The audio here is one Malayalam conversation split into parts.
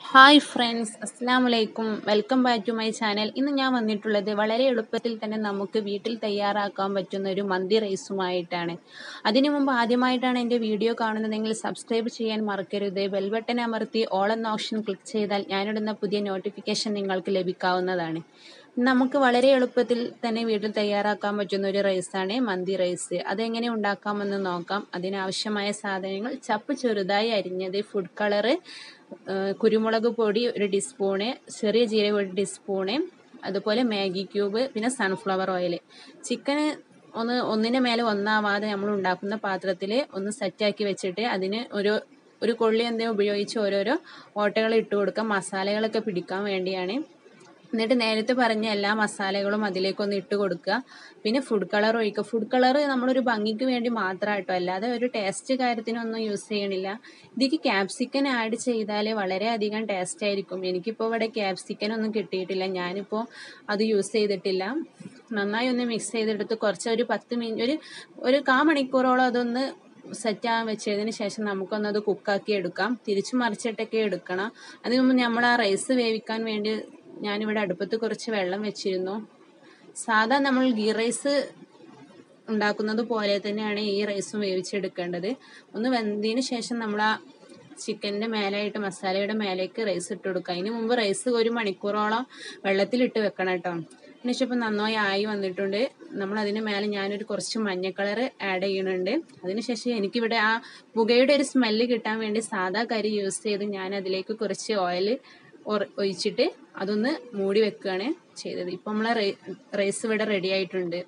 ഹായ് ഫ്രണ്ട്സ് അസ്സാം വലൈക്കും welcome back to my channel ഇന്ന് ഞാൻ വന്നിട്ടുള്ളത് വളരെ എളുപ്പത്തിൽ തന്നെ നമുക്ക് വീട്ടിൽ തയ്യാറാക്കാൻ പറ്റുന്ന ഒരു മന്തി റൈസുമായിട്ടാണ് അതിനു മുമ്പ് ആദ്യമായിട്ടാണ് എൻ്റെ വീഡിയോ കാണുന്നതെങ്കിൽ സബ്സ്ക്രൈബ് ചെയ്യാൻ മറക്കരുത് ബെൽ ബട്ടൺ അമർത്തി ഓൾ എന്ന ഓപ്ഷൻ ക്ലിക്ക് ചെയ്താൽ ഞാനിടുന്ന പുതിയ നോട്ടിഫിക്കേഷൻ നിങ്ങൾക്ക് ലഭിക്കാവുന്നതാണ് നമുക്ക് വളരെ എളുപ്പത്തിൽ തന്നെ വീട്ടിൽ തയ്യാറാക്കാൻ പറ്റുന്ന ഒരു റൈസാണ് മന്തി റൈസ് അതെങ്ങനെ ഉണ്ടാക്കാമെന്ന് നോക്കാം അതിനാവശ്യമായ സാധനങ്ങൾ ചപ്പ് ചെറുതായി അരിഞ്ഞത് ഫുഡ് കളറ് കുരുമുളക് പൊടി ഒരു ടീസ്പൂണ് ചെറിയ ജീരകം ഒരു ടീസ്പൂണ് അതുപോലെ മാഗി ക്യൂബ് പിന്നെ സൺഫ്ലവർ ഓയിൽ ചിക്കന് ഒന്ന് ഒന്നിൻ്റെ മേലെ ഒന്നാവാതെ നമ്മൾ ഉണ്ടാക്കുന്ന പാത്രത്തിൽ ഒന്ന് സെറ്റാക്കി വെച്ചിട്ട് അതിന് ഒരു ഒരു കൊള്ളി എന്തെങ്കിലും ഉപയോഗിച്ച് ഓരോരോ ഓട്ടകൾ ഇട്ട് കൊടുക്കാം മസാലകളൊക്കെ പിടിക്കാൻ വേണ്ടിയാണ് എന്നിട്ട് നേരത്തെ പറഞ്ഞ എല്ലാ മസാലകളും അതിലേക്കൊന്ന് ഇട്ട് കൊടുക്കുക പിന്നെ ഫുഡ് കളർ ഒഴിക്കുക ഫുഡ് കളർ നമ്മളൊരു ഭംഗിക്ക് വേണ്ടി മാത്രമായിട്ടോ അല്ലാതെ ഒരു ടേസ്റ്റ് കാര്യത്തിനൊന്നും യൂസ് ചെയ്യണില്ല ഇതിക്ക് ക്യാപ്സിക്കൻ ആഡ് ചെയ്താൽ വളരെയധികം ടേസ്റ്റ് ആയിരിക്കും എനിക്കിപ്പോൾ ഇവിടെ ക്യാപ്സിക്കൻ ഒന്നും കിട്ടിയിട്ടില്ല ഞാനിപ്പോൾ അത് യൂസ് ചെയ്തിട്ടില്ല നന്നായി ഒന്ന് മിക്സ് ചെയ്തെടുത്ത് കുറച്ച് ഒരു പത്ത് മിനിറ്റ് ഒരു ഒരു കാ മണിക്കൂറോളം അതൊന്ന് സെറ്റാകാൻ വെച്ചതിന് ശേഷം നമുക്കൊന്നത് കുക്കാക്കി എടുക്കാം തിരിച്ചു മറിച്ചിട്ടൊക്കെ എടുക്കണം അതിന് മുമ്പ് നമ്മൾ ആ റൈസ് വേവിക്കാൻ വേണ്ടി ഞാനിവിടെ അടുപ്പത്ത് കുറച്ച് വെള്ളം വെച്ചിരുന്നു സാധാ നമ്മൾ ഗീ റൈസ് ഉണ്ടാക്കുന്നത് പോലെ തന്നെയാണ് ഈ റൈസും വേവിച്ചെടുക്കേണ്ടത് ഒന്ന് വെന്തതിന് ശേഷം നമ്മൾ ആ ചിക്കൻ്റെ മേലായിട്ട് മസാലയുടെ മേലേക്ക് റൈസ് ഇട്ട് കൊടുക്കുക അതിന് മുമ്പ് റൈസ് ഒരു മണിക്കൂറോളം വെള്ളത്തിലിട്ട് വെക്കണം കേട്ടോ അതിനുശേഷം ഇപ്പം നന്നായി ആയി വന്നിട്ടുണ്ട് നമ്മൾ അതിന് മേലെ ഞാനൊരു കുറച്ച് മഞ്ഞ കളർ ആഡ് ചെയ്യുന്നുണ്ട് അതിനുശേഷം എനിക്കിവിടെ ആ പുകയുടെ ഒരു സ്മെല്ല് കിട്ടാൻ വേണ്ടി സാധാ കരി യൂസ് ചെയ്ത് ഞാൻ അതിലേക്ക് കുറച്ച് ഓയിൽ ഒഴിച്ചിട്ട് അതൊന്ന് മൂടി വെക്കുകയാണ് ചെയ്തത് ഇപ്പം നമ്മളെ റൈസ് ഇവിടെ റെഡി ആയിട്ടുണ്ട്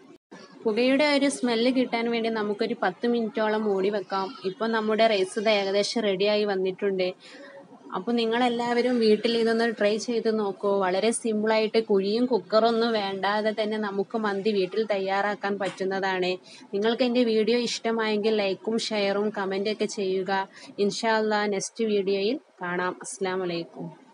പുകയുടെ ഒരു സ്മെല്ല് കിട്ടാൻ വേണ്ടി നമുക്കൊരു പത്ത് മിനിറ്റോളം മൂടി വെക്കാം ഇപ്പം നമ്മുടെ റൈസ് ഇത് ഏകദേശം റെഡിയായി വന്നിട്ടുണ്ട് അപ്പോൾ നിങ്ങളെല്ലാവരും വീട്ടിൽ ഇതൊന്ന് ട്രൈ ചെയ്ത് നോക്കൂ വളരെ സിമ്പിളായിട്ട് കുഴിയും കുക്കറൊന്നും വേണ്ടാതെ തന്നെ നമുക്ക് മന്തി വീട്ടിൽ തയ്യാറാക്കാൻ പറ്റുന്നതാണ് നിങ്ങൾക്ക് എൻ്റെ വീഡിയോ ഇഷ്ടമായെങ്കിൽ ലൈക്കും ഷെയറും കമൻറ്റൊക്കെ ചെയ്യുക ഇൻഷാല്ല നെക്സ്റ്റ് വീഡിയോയിൽ കാണാം അസ്സാം വലൈക്കും